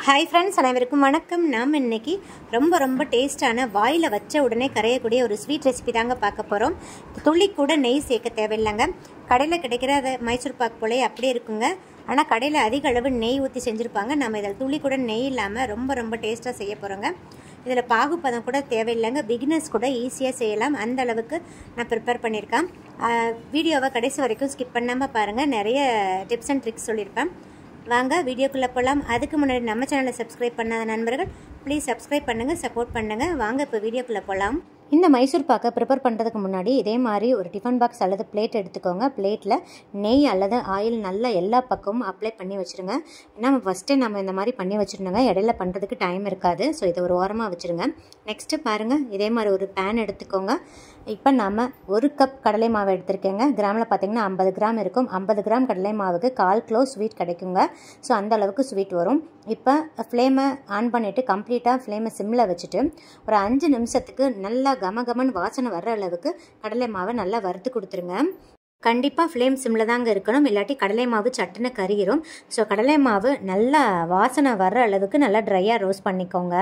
hi friends அனைவருக்கும் வணக்கம் நாம் இன்னைக்கு ரொம்ப ரொம்ப டேஸ்டான வாயில் வச்ச உடனே கரையக்கூடிய ஒரு ஸ்வீட் ரெசிபி தாங்க பார்க்க போகிறோம் துள்ளி கூட நெய் சேர்க்க தேவையில்லைங்க கடையில் கிடைக்கிற அதை மைசூர் பாக் போலே அப்படியே இருக்குங்க ஆனால் கடையில் அதிக அளவு நெய் ஊற்றி செஞ்சுருப்பாங்க நம்ம இதில் துள்ளி கூட நெய் இல்லாமல் ரொம்ப ரொம்ப டேஸ்ட்டாக செய்ய போகிறோங்க இதில் பாகுப்பதம் கூட தேவையில்லைங்க பிகினர்ஸ் கூட ஈஸியாக செய்யலாம் அந்த அளவுக்கு நான் ப்ரிப்பேர் பண்ணியிருக்கேன் வீடியோவை கடைசி வரைக்கும் ஸ்கிப் பண்ணாமல் பாருங்கள் நிறைய டிப்ஸ் அண்ட் ட்ரிக்ஸ் சொல்லியிருப்பேன் வாங்க வீடியோக்குள்ளே போகலாம் அதுக்கு முன்னாடி நம்ம சேனலை சப்ஸ்கிரைப் பண்ணாத நண்பர்கள் ப்ளீஸ் சப்ஸ்கிரைப் பண்ணுங்கள் சப்போர்ட் பண்ணுங்கள் வாங்க இப்போ வீடியோக்குள்ளே போகலாம் இந்த மைசூர் பாக்கை ப்ரிப்பேர் பண்ணுறதுக்கு முன்னாடி இதே மாதிரி ஒரு டிஃபன் பாக்ஸ் அல்லது பிளேட் எடுத்துக்கோங்க பிளேட்டில் நெய் அல்லது ஆயில் நல்லா எல்லா பக்கமும் அப்ளை பண்ணி வச்சுருங்க ஏன்னா ஃபஸ்ட்டே நம்ம இந்த மாதிரி பண்ணி வச்சுருந்தோங்க இடையில பண்ணுறதுக்கு டைம் இருக்காது ஸோ இதை ஒரு ஓரமாக வச்சுருங்க நெக்ஸ்ட்டு பாருங்கள் இதே மாதிரி ஒரு பேன் எடுத்துக்கோங்க இப்போ நம்ம ஒரு கப் கடலை மாவு எடுத்திருக்கேங்க கிராமில் பார்த்தீங்கன்னா ஐம்பது கிராம் இருக்கும் ஐம்பது கிராம் கடலை மாவுக்கு கால் கிலோ ஸ்வீட் கிடைக்குங்க ஸோ அந்த அளவுக்கு ஸ்வீட் வரும் இப்போ ஃப்ளேமை ஆன் பண்ணிவிட்டு கம்ப்ளீட்டாக ஃப்ளேமை சிம்மில் வச்சுட்டு ஒரு அஞ்சு நிமிஷத்துக்கு நல்லா கம கமன் வாசனை வர்ற அளவுக்கு கடலை மாவை நல்லா வறுத்து கொடுத்துருங்க கண்டிப்பாக ஃப்ளேம் சிம்மில் தாங்க இருக்கணும் இல்லாட்டி கடலை மாவு சட்டுன்னு கறியிரும் ஸோ கடலை மாவு நல்லா வாசனை வர்ற அளவுக்கு நல்லா ட்ரையாக ரோஸ்ட் பண்ணிக்கோங்க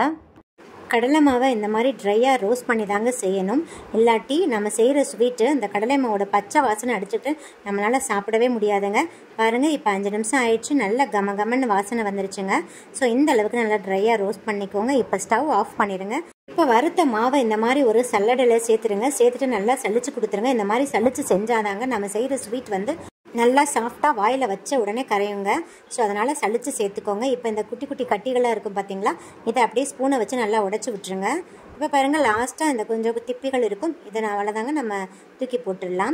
கடலை மாவை இந்த மாதிரி ட்ரையாக ரோஸ்ட் பண்ணி தாங்க செய்யணும் இல்லாட்டி நம்ம செய்கிற ஸ்வீட்டு இந்த கடலை மாவோட பச்சை வாசனை அடிச்சுட்டு நம்மளால் சாப்பிடவே முடியாதுங்க பாருங்கள் இப்போ அஞ்சு நிமிஷம் ஆயிடுச்சு நல்லா கம கமன்னு வாசனை வந்துருச்சுங்க ஸோ இந்த அளவுக்கு நல்லா ட்ரையாக ரோஸ்ட் பண்ணிக்கோங்க இப்போ ஸ்டவ் ஆஃப் பண்ணிடுங்க இப்போ வறுத்த மாவை இந்த மாதிரி ஒரு சல்லடையில் சேர்த்துருங்க சேர்த்துட்டு நல்லா சளிச்சு கொடுத்துருங்க இந்த மாதிரி சளிச்சு செஞ்சாதாங்க நம்ம செய்கிற ஸ்வீட் வந்து நல்லா சாஃப்டாக வாயில் வச்ச உடனே கரையுங்க ஸோ அதனால் சளிச்சு சேர்த்துக்கோங்க இப்போ இந்த குட்டி குட்டி கட்டிகளாக இருக்கும் பார்த்தீங்களா இதை அப்படியே ஸ்பூனை வச்சு நல்லா உடச்சி விட்டுருங்க இப்போ பாருங்கள் லாஸ்ட்டாக இந்த கொஞ்சம் திப்பிகள் இருக்கும் இதை நான் அவ்வளோதாங்க நம்ம தூக்கி போட்டுடலாம்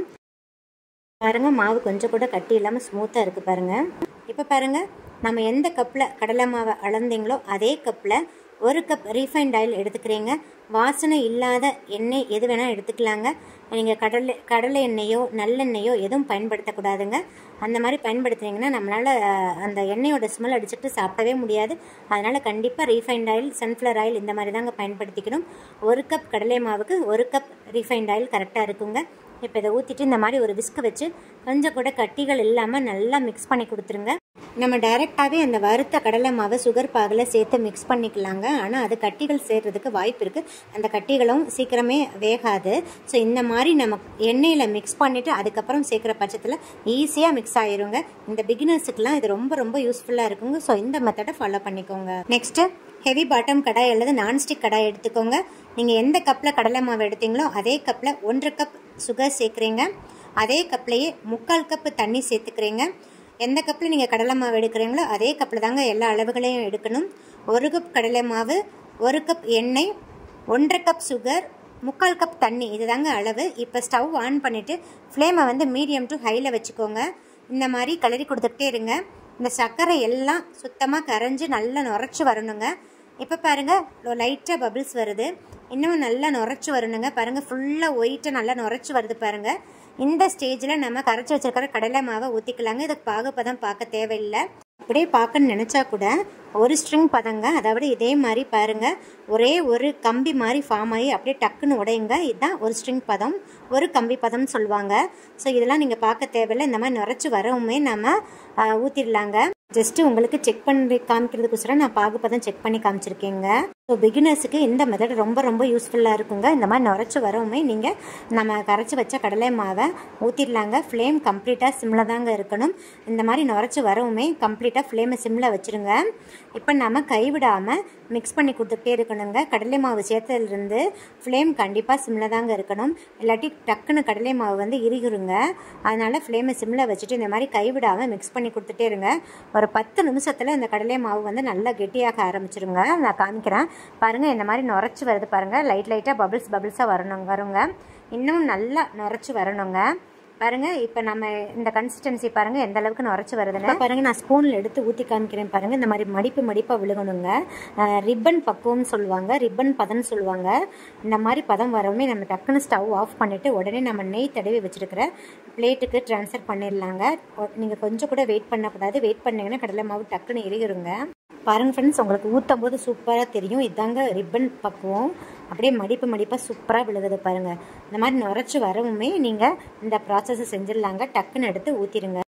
பாருங்கள் மாவு கொஞ்சம் கூட கட்டி இல்லாமல் ஸ்மூத்தாக இருக்குது பாருங்கள் இப்போ பாருங்கள் நம்ம எந்த கப்பில் கடலை மாவை அளந்தீங்களோ அதே கப்பில் ஒரு கப் ரீஃபைண்ட் ஆயில் எடுத்துக்கிறீங்க வாசனை இல்லாத எண்ணெய் எது வேணால் எடுத்துக்கலாங்க நீங்கள் கடலை கடலை எண்ணெயோ நல்லெண்ணெயோ எதுவும் பயன்படுத்தக்கூடாதுங்க அந்த மாதிரி பயன்படுத்துனீங்கன்னா நம்மளால் அந்த எண்ணெயோட ஸ்மெல் அடிச்சுட்டு சாப்பிடவே முடியாது அதனால் கண்டிப்பாக ரீஃபைண்ட் ஆயில் சன்ஃப்ளவர் ஆயில் இந்த மாதிரி தாங்க பயன்படுத்திக்கணும் ஒரு கப் கடலை மாவுக்கு ஒரு கப் ரீஃபைண்ட் ஆயில் கரெக்டாக இருக்குங்க இப்போ இதை ஊற்றிட்டு இந்த மாதிரி ஒரு விஸ்க் வச்சு கொஞ்சம் கூட கட்டிகள் இல்லாமல் நல்லா மிக்ஸ் பண்ணி கொடுத்துருங்க நம்ம டைரெக்டாகவே அந்த வறுத்த கடலை மாவை சுகர் பாகில் சேர்த்து மிக்ஸ் பண்ணிக்கலாங்க ஆனால் அது கட்டிகள் சேர்றதுக்கு வாய்ப்பு இருக்குது அந்த கட்டிகளும் சீக்கிரமே வேகாது ஸோ இந்த மாதிரி நம்ம எண்ணெயில் மிக்ஸ் பண்ணிவிட்டு அதுக்கப்புறம் சேர்க்குற பட்சத்தில் ஈஸியாக மிக்ஸ் ஆயிருங்க இந்த பிகினர்ஸுக்கெலாம் இது ரொம்ப ரொம்ப யூஸ்ஃபுல்லாக இருக்குங்க ஸோ இந்த மெத்தடை ஃபாலோ பண்ணிக்கோங்க நெக்ஸ்ட்டு ஹெவி பாட்டம் கடாய் அல்லது நான்ஸ்டிக் கடாய் எடுத்துக்கோங்க நீங்கள் எந்த கப்பில் கடலை மாவு எடுத்தீங்களோ அதே கப்பில் ஒன்றரை கப் சுகர் சேர்க்குறீங்க அதே கப்லேயே முக்கால் கப்பு தண்ணி சேர்த்துக்கிறீங்க எந்த கப்பில் நீங்கள் கடலை மாவு எடுக்கிறீங்களோ அதே கப்பில் தாங்க எல்லா அளவுகளையும் எடுக்கணும் ஒரு கப் கடலை மாவு ஒரு கப் எண்ணெய் ஒன்றரை கப் சுகர் முக்கால் கப் தண்ணி இது தாங்க அளவு இப்போ ஸ்டவ் ஆன் பண்ணிவிட்டு ஃப்ளேமை வந்து மீடியம் டு ஹையில் வச்சுக்கோங்க இந்த மாதிரி கிளறி கொடுத்துக்கிட்டே இருங்க இந்த சர்க்கரை எல்லாம் சுத்தமாக கரைஞ்சி நல்லா நுரைச்சி வரணுங்க இப்போ பாருங்கள் லைட்டாக பபிள்ஸ் வருது இன்னும் நல்லா நுரைச்சி வரணுங்க பாருங்கள் ஃபுல்லாக ஒயிட்டாக நல்லா நுரைச்சி வருது பாருங்கள் இந்த ஸ்டேஜில் நம்ம கரைச்சி வச்சிருக்கிற கடலை மாவை ஊற்றிக்கலாங்க இதுக்கு பாகுப்பதம் பார்க்க தேவையில்லை அப்படியே பார்க்கணும்னு நினச்சா கூட ஒரு ஸ்ட்ரிங் பதங்க அதாவது இதே மாதிரி பாருங்கள் ஒரே ஒரு கம்பி மாதிரி ஃபார்ம் ஆகி அப்படியே டக்குன்னு உடையுங்க இதுதான் ஒரு ஸ்ட்ரிங் பதம் ஒரு கம்பி பதம்னு சொல்லுவாங்க ஸோ இதெல்லாம் நீங்கள் பார்க்க தேவையில்லை இந்த மாதிரி நுரைச்சி வரவுமே நம்ம ஊற்றிடலாங்க ஜஸ்ட்டு உங்களுக்கு செக் பண்ணி காமிக்கிறதுக்கோசரம் நான் பாகுப்பதம் செக் பண்ணி காமிச்சிருக்கேங்க ஸோ பிகினர்ஸுக்கு இந்த மெத்தட் ரொம்ப ரொம்ப யூஸ்ஃபுல்லாக இருக்குங்க இந்த மாதிரி நுரைச்சி வரவுமே நீங்கள் நம்ம கரைச்சி வச்ச கடலை மாவை ஊற்றிடலாங்க ஃப்ளேம் கம்ப்ளீட்டாக சிம்மில் தாங்க இருக்கணும் இந்த மாதிரி நுரைச்சி வரவுமே கம்ப்ளீட்டாக ஃப்ளேமை சிம்மில் வச்சுருங்க இப்போ நம்ம கைவிடாமல் மிக்ஸ் பண்ணி கொடுத்துட்டே இருக்கணுங்க கடலை மாவு சேர்த்ததுலேருந்து ஃப்ளேம் கண்டிப்பாக சிம்மில் தாங்க இருக்கணும் இல்லாட்டி டக்குன்னு கடலை மாவு வந்து இறுகிருங்க அதனால் ஃப்ளேமை சிம்மில் வச்சுட்டு இந்த மாதிரி கைவிடாமல் மிக்ஸ் பண்ணி கொடுத்துட்டே இருங்க ஒரு பத்து நிமிஷத்தில் இந்த கடலை மாவு வந்து நல்லா கெட்டியாக ஆரம்பிச்சிருங்க நான் காமிக்கிறேன் பாருங்கள் இந்த மாதிரி நுரைச்சி வருது பாருங்கள் லைட் லைட்டாக பபிள்ஸ் பபிள்ஸாக வரணும் வருங்க இன்னும் நல்லா நுரைச்சி வரணுங்க பாருங்க இப்போ நம்ம இந்த கன்சிஸ்டன்சி பாருங்க எந்த அளவுக்கு நுரைச்சி வருதுன்னு பாருங்க நான் ஸ்பூனில் எடுத்து ஊற்றி காமிக்கிறேன் பாருங்க இந்த மாதிரி மடிப்பு மடிப்பாக விழுகணுங்க ரிப்பன் பக்குவம்னு சொல்லுவாங்க ரிப்பன் பதம்னு சொல்லுவாங்க இந்த மாதிரி பதம் வரவுமே நம்ம டக்குன்னு ஸ்டவ் ஆஃப் பண்ணிவிட்டு உடனே நம்ம நெய் தடவி வச்சுருக்கிற பிளேட்டுக்கு ட்ரான்ஸ்ஃபர் பண்ணிடலாங்க நீங்கள் கொஞ்சம் கூட வெயிட் பண்ணக்கூடாது வெயிட் பண்ணிங்கன்னா கடலை மாவு டக்குன்னு எரியிருங்க பாருங்க ஃப்ரெண்ட்ஸ் உங்களுக்கு ஊற்றும் போது சூப்பராக தெரியும் இதாங்க ரிப்பன் பக்குவம் அப்படியே மடிப்பு மடிப்பாக சூப்பராக விழுகுது பாருங்கள் இந்த மாதிரி நுரைச்சி வரவுமே நீங்கள் இந்த ப்ராசஸை செஞ்சிடலாங்க டக்குன்னு எடுத்து ஊற்றிடுங்க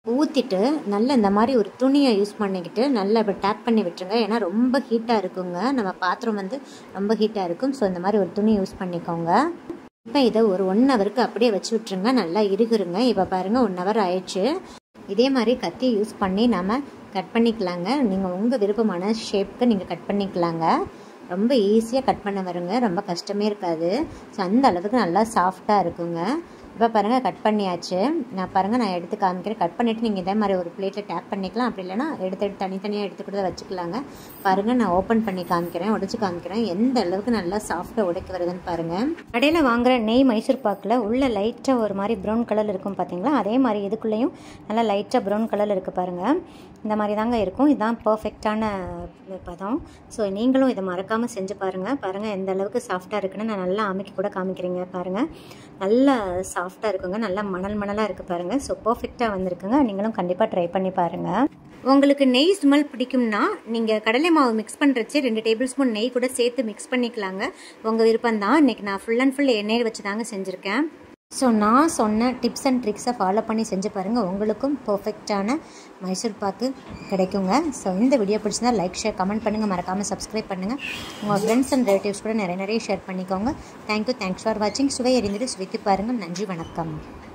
ஊற்றிட்டு நல்ல இந்த மாதிரி ஒரு துணியை யூஸ் பண்ணிக்கிட்டு நல்லா இப்படி டேப் பண்ணி விட்டுருங்க ஏன்னா ரொம்ப ஹீட்டாக இருக்குங்க நம்ம பாத்திரம் வந்து ரொம்ப ஹீட்டாக இருக்கும் ஸோ இந்த மாதிரி ஒரு துணி யூஸ் பண்ணிக்கோங்க இப்போ இதை ஒரு ஒன் ஹவருக்கு அப்படியே வச்சு விட்ருங்க நல்லா இருகுருங்க இப்போ பாருங்கள் ஒன் ஹவர் ஆயிடுச்சு இதே மாதிரி கத்தி யூஸ் பண்ணி நம்ம கட் பண்ணிக்கலாங்க நீங்கள் உங்கள் விருப்பமான ஷேப்க்கு நீங்கள் கட் பண்ணிக்கலாங்க ரொம்ப ஈஸியாக கட் பண்ண வருங்க ரொம்ப கஷ்டமே இருக்காது ஸோ அந்த அளவுக்கு நல்லா சாஃப்டாக இருக்குங்க இப்போ பாருங்கள் கட் பண்ணியாச்சு நான் பாருங்கள் நான் எடுத்து காமிக்கிறேன் கட் பண்ணிவிட்டு நீங்கள் இதே மாதிரி ஒரு பிளேட்டில் டேப் பண்ணிக்கலாம் அப்படி இல்லைனா எடுத்து எடுத்து தனித்தனியாக எடுத்து கூட வச்சுக்கலாங்க பாருங்கள் நான் ஓப்பன் பண்ணி காமிக்கிறேன் உடச்சி காமிக்கிறேன் எந்த அளவுக்கு நல்லா சாஃப்டாக உடைக்க வருதுன்னு பாருங்கள் கடையில் வாங்குற நெய் மைசூர் பாக்கில் உள்ள லைட்டாக ஒரு மாதிரி ப்ரௌன் கலர் இருக்கும் பார்த்தீங்களா அதே மாதிரி இதுக்குள்ளேயும் நல்லா லைட்டாக ப்ரௌன் கலர் இருக்குது பாருங்கள் இந்த மாதிரி தாங்க இருக்கும் இதுதான் பர்ஃபெக்டான பதம் ஸோ நீங்களும் இதை மறக்காமல் செஞ்சு பாருங்கள் பாருங்கள் எந்த அளவுக்கு சாஃப்டாக இருக்குன்னு நான் நல்லா அமைக்க கூட காமிக்கிறீங்க பாருங்கள் நல்லா சாஃப்டாக இருக்குங்க நல்லா மணல் மணலாக இருக்குது பாருங்கள் ஸோ பர்ஃபெக்டாக வந்திருக்குங்க நீங்களும் கண்டிப்பாக ட்ரை பண்ணி பாருங்கள் உங்களுக்கு நெய் ஸ்மெல் பிடிக்கும்னா நீங்கள் கடலை மாவு மிக்ஸ் பண்ணுறச்சு ரெண்டு டேபிள் ஸ்பூன் நெய் கூட சேர்த்து மிக்ஸ் பண்ணிக்கலாங்க உங்கள் விருப்பம் தான் இன்றைக்கி நான் ஃபுல் அண்ட் ஃபுல் எண்ணெய் வச்சு தாங்க செஞ்சுருக்கேன் ஸோ நான் சொன்ன டிப்ஸ் அண்ட் ட்ரிக்ஸை ஃபாலோ பண்ணி செஞ்சு பாருங்கள் உங்களுக்கும் பர்ஃபெக்டான மைசூர் பாக்கு கிடைக்குங்க ஸோ இந்த வீடியோ பிடிச்சிருந்தா லைக் ஷேர் கமெண்ட் பண்ணுங்கள் மறக்காமல் சப்ஸ்கிரைப் பண்ணுங்கள் உங்கள் ஃப்ரெண்ட்ஸ் அண்ட் ரிலேட்டிவ்ஸ் கூட நிறைய நிறைய ஷேர் பண்ணிக்கோங்க தேங்க்யூ தேங்க்ஸ் ஃபார் வாட்சிங் சுவை எறிந்துட்டு சுவைத்து பாருங்கள் நன்றி வணக்கம்